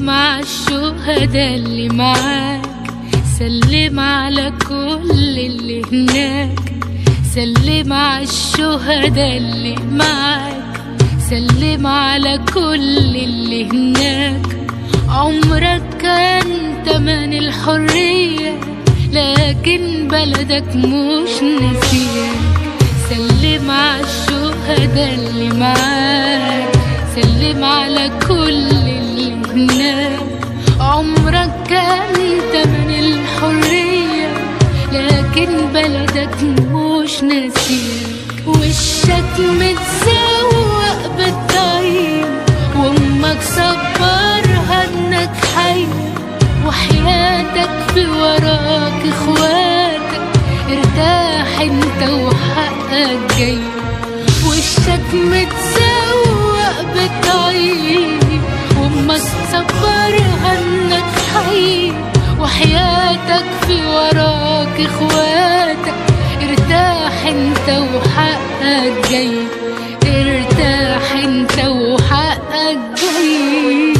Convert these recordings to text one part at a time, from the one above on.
سلم على الشهداء اللي معاك سلم على كل اللي هناك سلم على الشهداء اللي معاك سلم على كل اللي هناك عمرك كان تمن الحرية لكن بلدك مش نسيك سلم على الشهداء اللي معاك سلم على كل اللي هناك عمرك كان تمن الحرية لكن بلدك مش نسيك وشك متسوق بالطيب وامك صبرها انك حي وحياتك في وراك اخواتك ارتاح انت وحقك جاي وشك متسوق بالطيب وامك صبرها انك حي وحياتك في وراك اخواتك ارتاح انت وحقك جاي ارتاح انت وحقك جاي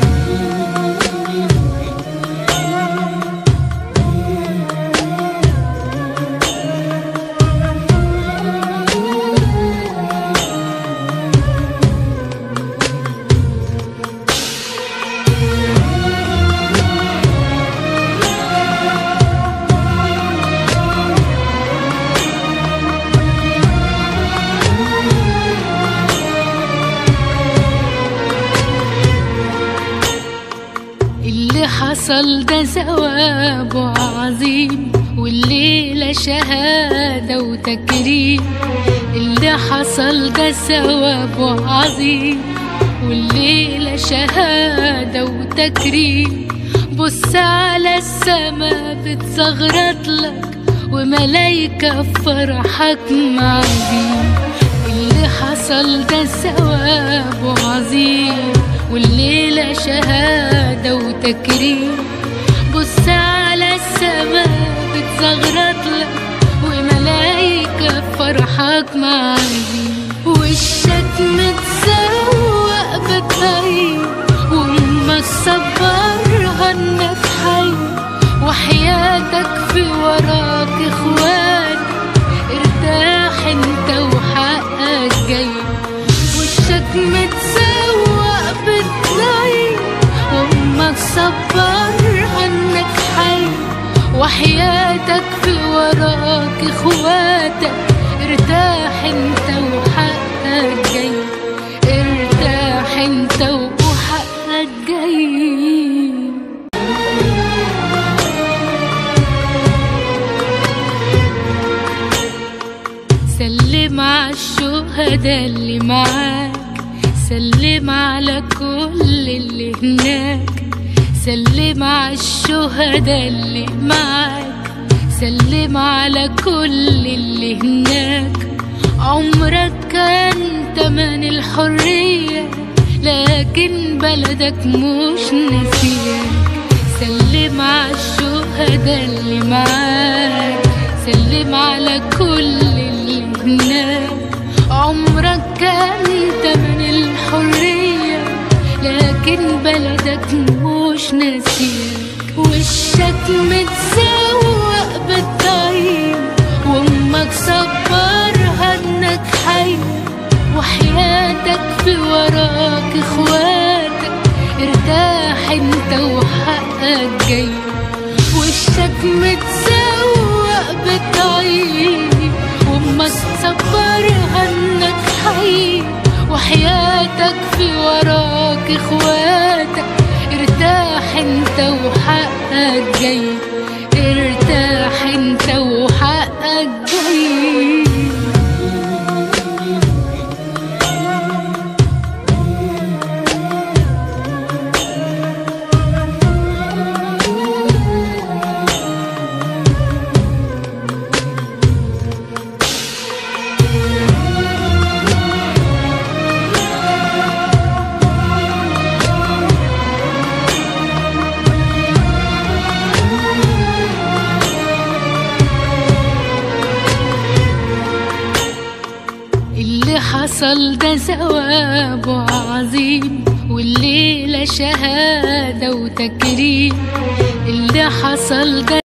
اللي حصل ده ثوابه عظيم والليلة شهادة وتكريم اللي حصل ده ثوابه عظيم والليلة شهادة وتكريم بص على السما بتزغرط لك وملايكة في فرحك معدين اللي حصل ده ثوابه عظيم والليلة شهادة وتكريم بص على السما بتزغرط لك وملايكة في فرحك معدين وشك متسوق بالطيب وامك صبرها انك حي وحياتك في وراك اخواتك ارتاح انت وحقك جاي وشك متسوق بالطيب وامك صبرها انك حي وحياتك في وراك اخواتك ارتاح انت وحقك جاي ارتاح انت وحقك جاي سلم على الشهداء اللي معاك سلم على كل اللي هناك سلم على الشهداء اللي معاك سلم على كل اللي هناك عمرك كان تمن الحرية لكن بلدك مش نسيك سلم على الشهداء اللي معاك سلم على كل اللي هناك عمرك كان تمن الحرية لكن بلدك مش نسيك وشك متسوق بالطيب وامك صبرها انك حي وحياتك في وراك اخواتك ارتاح انت وحقك جاي وشك متسوق بالطيب وامك صبرها انك حي وحياتك في وراك اخواتك ارتاح انت وحقك جاي ارتاح انت وحقك جاي اللي حصل ده ثوابه عظيم والليلة شهادة وتكريم اللي حصل ده